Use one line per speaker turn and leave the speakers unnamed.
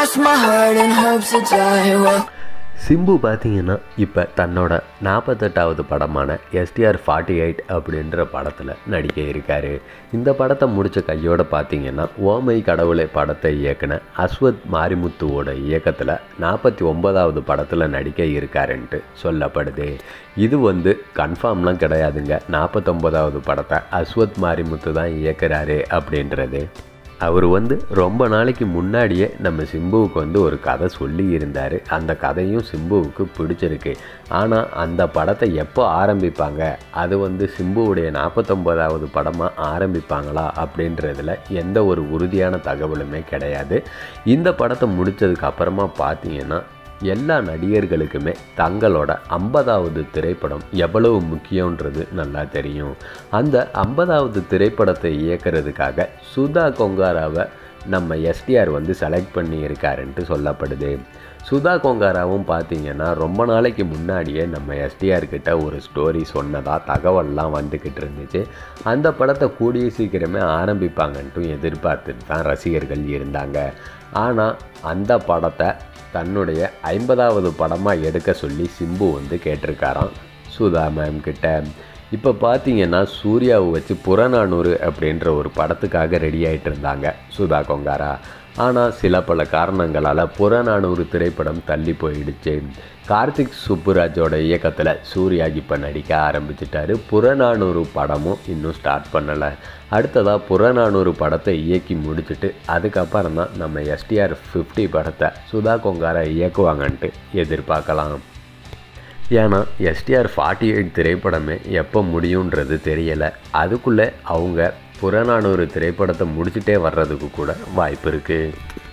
cross my heart and hope to die. Well,
Simbu பார்த்தீங்கன்னா இப்போ தன்னோட நாற்பத்தெட்டாவது படமான எஸ்டிஆர் ஃபார்ட்டி எயிட் அப்படின்ற படத்தில் நடிக்க இருக்காரு இந்த படத்தை முடித்த கையோட பார்த்தீங்கன்னா ஓமை கடவுளை படத்தை இயக்குன அஸ்வத் மாரிமுத்துவோட இயக்கத்தில் நாற்பத்தி ஒன்பதாவது படத்தில் நடிக்க இருக்காருன்ட்டு சொல்லப்படுது இது வந்து கன்ஃபார்ம்லாம் கிடையாதுங்க நாற்பத்தொம்போதாவது படத்தை அஸ்வத் மாரிமுத்து தான் இயக்குறாரு அப்படின்றது அவர் வந்து ரொம்ப நாளைக்கு முன்னாடியே நம்ம சிம்புவுக்கு வந்து ஒரு கதை சொல்லி இருந்தார் அந்த கதையும் சிம்புவுக்கு பிடிச்சிருக்கு ஆனால் அந்த படத்தை எப்போ ஆரம்பிப்பாங்க அது வந்து சிம்புவுடைய நாற்பத்தொம்போதாவது படமாக ஆரம்பிப்பாங்களா அப்படின்றதுல எந்த ஒரு உறுதியான தகவலுமே கிடையாது இந்த படத்தை முடித்ததுக்கு அப்புறமா பார்த்தீங்கன்னா எல்லா நடிகர்களுக்குமே தங்களோட ஐம்பதாவது திரைப்படம் எவ்வளவு முக்கியன்றது நல்லா தெரியும் அந்த ஐம்பதாவது திரைப்படத்தை இயக்கிறதுக்காக சுதா கொங்காராவை நம்ம எஸ்டிஆர் வந்து செலக்ட் பண்ணி இருக்காருன்ட்டு சொல்லப்படுது சுதா கொங்காராவும் பார்த்தீங்கன்னா ரொம்ப நாளைக்கு முன்னாடியே நம்ம எஸ்டிஆர் கிட்ட ஒரு ஸ்டோரி சொன்னதா தகவல்லாம் வந்துக்கிட்டு இருந்துச்சு அந்த படத்தை கூடிய சீக்கிரமே ஆரம்பிப்பாங்கன்ட்டும் எதிர்பார்த்துட்டு தான் ரசிகர்கள் இருந்தாங்க ஆனால் அந்த படத்தை தன்னுடைய ஐம்பதாவது படமாக எடுக்க சொல்லி சிம்பு வந்து கேட்டிருக்காராம் சுதா மேம் கிட்ட இப்போ பார்த்தீங்கன்னா சூர்யாவை வச்சு புறநானூறு அப்படின்ற ஒரு படத்துக்காக ரெடி ஆகிட்டு இருந்தாங்க சுதா கொங்காரா ஆனால் சில பல காரணங்களால் புறநானூறு திரைப்படம் தள்ளி போயிடுச்சு கார்த்திக் சுப்புராஜோட இயக்கத்தில் சூர்யா இப்போ நடிக்க ஆரம்பிச்சிட்டாரு புறநானூறு படமும் இன்னும் ஸ்டார்ட் பண்ணலை அடுத்ததாக புறநானூறு படத்தை இயக்கி முடிச்சுட்டு அதுக்கப்புறம் தான் நம்ம எஸ்டிஆர் ஃபிஃப்டி படத்தை சுதா கொங்காரா இயக்குவாங்கன்ட்டு எதிர்பார்க்கலாம் ஏன்னா எஸ்டிஆர் ஃபார்ட்டி எயிட் திரைப்படமே எப்போ முடியுன்றது தெரியலை அதுக்குள்ளே அவங்க புறநானூறு திரைப்படத்தை முடிச்சுட்டே வர்றதுக்கு கூட வாய்ப்பு இருக்குது